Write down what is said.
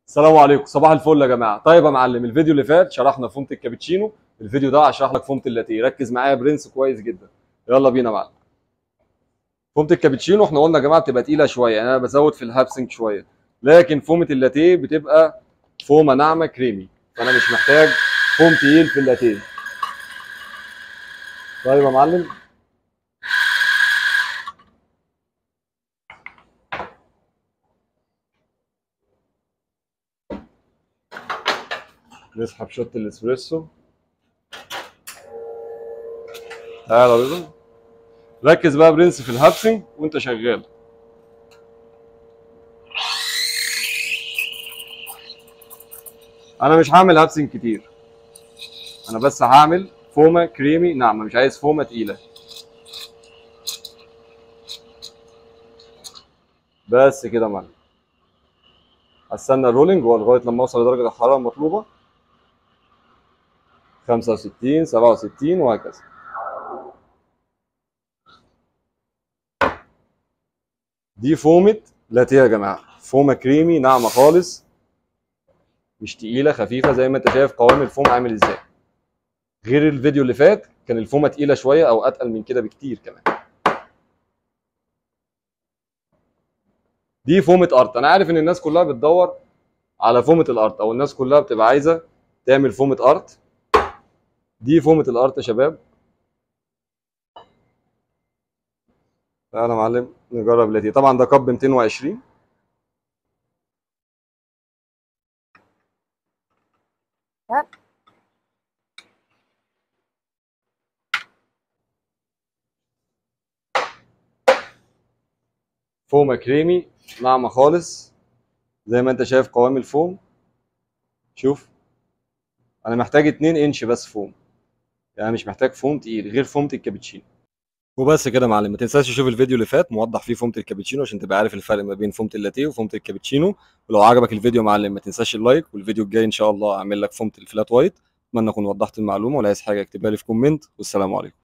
السلام عليكم صباح الفل يا جماعه طيب يا معلم الفيديو اللي فات شرحنا فومه الكابتشينو الفيديو ده هشرح لك فومه اللاتيه ركز معايا يا برنس كويس جدا يلا بينا يا معلم فومه الكابتشينو احنا قلنا يا جماعه بتبقى تقيله شويه يعني انا بزود في الهابسنج شويه لكن فومه اللاتيه بتبقى فومه ناعمه كريمي فانا مش محتاج فوم تقيل في اللاتيه طيب يا معلم نسحب شوت الاسبريسو تعالى يا رضا ركز بقى يا برنس في الهابسنج وانت شغال انا مش هعمل هابسنج كتير انا بس هعمل فومه كريمي ناعمه مش عايز فومه تقيله بس كده يا معلم هستنى الرولينج لغايه لما اوصل لدرجه الحراره المطلوبه 65 67 وهكذا دي فومة لاتيه يا جماعه فومه كريمي ناعمه خالص مش تقيله خفيفه زي ما انت شايف قوام الفوم عامل ازاي غير الفيديو اللي فات كان الفومه تقيله شويه او اتقل من كده بكتير كمان دي فومه ارت انا عارف ان الناس كلها بتدور على فومه الارت او الناس كلها بتبقى عايزه تعمل فومه ارت دي فومه الارت يا شباب تعالى يا معلم نجرب لاتيه طبعا ده كب 220 فومه كريمي ناعمه خالص زي ما انت شايف قوام الفوم شوف انا محتاج 2 انش بس فوم يعني مش محتاج فوم تقيل غير فومه الكابتشينو وبس كده يا معلم ما تنساش تشوف الفيديو اللي فات موضح فيه فومه الكابتشينو عشان تبقى عارف الفرق ما بين فومه اللاتيه وفومه الكابتشينو ولو عجبك الفيديو يا معلم ما تنساش اللايك والفيديو الجاي ان شاء الله اعمل لك فومه الفلات وايت اتمنى اكون وضحت المعلومه ولا عايز حاجه اكتبها لي في كومنت والسلام عليكم